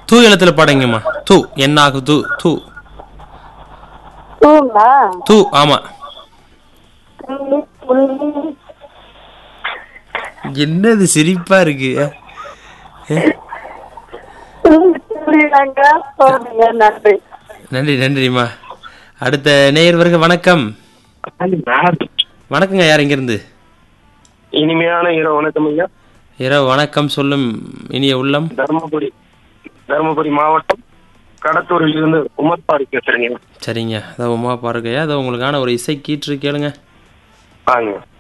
தூ எழுத்துல பாடுங்கம்மா தூ என்னாகு தூ தூ தூங்களா தூ ஆமா துள்ளி துள்ளி என்னது சிரிப்பா இருக்கு துள்ளி துள்ளினாங்க சொல்லுங்க நன்றி நன்றி நன்றிம்மா அடுத்த நேயர் வருக வணக்கம் வணக்கங்க யார் இங்கிருந்து இனிமையான இரவு வணக்கம் ஐயா இரவு வணக்கம் சொல்லும் இனிய உள்ளம் தர்மபுரி தர்மபுரி மாவட்டம் கடத்தூரில் இருந்து உமர் பாரி பேசுறேங்க சரிங்க அதான் உமா பாருக்கையா அதை உங்களுக்கான ஒரு இசை கீற்று கேளுங்க வாங்க